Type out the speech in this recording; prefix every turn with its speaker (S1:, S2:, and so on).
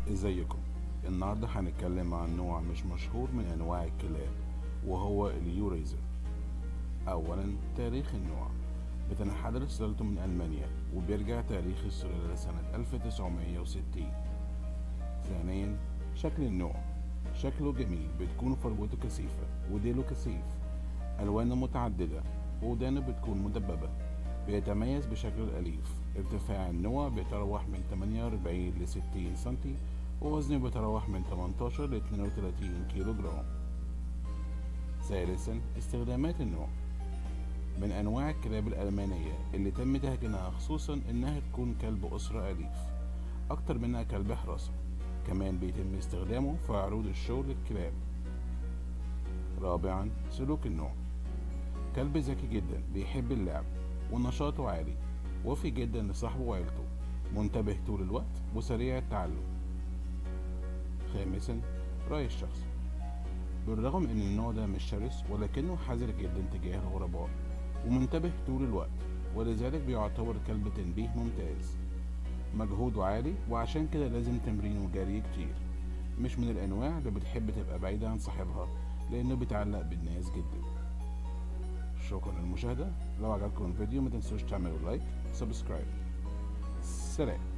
S1: ازيكم النهاردة هنتكلم عن نوع مش مشهور من انواع الكلاب وهو اليوريزر اولا تاريخ النوع بتنحدر سلالته من المانيا وبيرجع تاريخ السلالة لسنة 1960 ثانيا شكل النوع شكله جميل بتكون فروته كثيفة وديله كثيف ألوانه متعددة ودانه بتكون مدببة بيتميز بشكله الأليف ارتفاع النوع بيتراوح من 48 ل 60 سنتي ووزنه بيتراوح من 18 ل 32 كيلو جرام ثالثا استخدامات النوع من أنواع الكلاب الألمانية اللي تم تهجينها خصوصا إنها تكون كلب أسرة أليف أكتر منها كلب حراسة كمان بيتم استخدامه في عروض الشغل الكلاب رابعا سلوك النوع كلب ذكي جدا بيحب اللعب ونشاطه عالي وفي جدا لصاحبه وعيلته منتبه طول الوقت وسريع التعلم خامسا رأي الشخص بالرغم ان النوع ده مش شرس ولكنه حذر جدا تجاه الغرباء ومنتبه طول الوقت ولذلك بيعتبر كلب تنبيه ممتاز مجهوده عالي وعشان كده لازم تمرين وجري كتير مش من الانواع اللي بتحب تبقى بعيدة عن صاحبها لانه بيتعلق بالناس جدا شكرا للمشاهدة لو عجبكم الفيديو ما تنسوش تعملوا لايك سبسكرايب سلام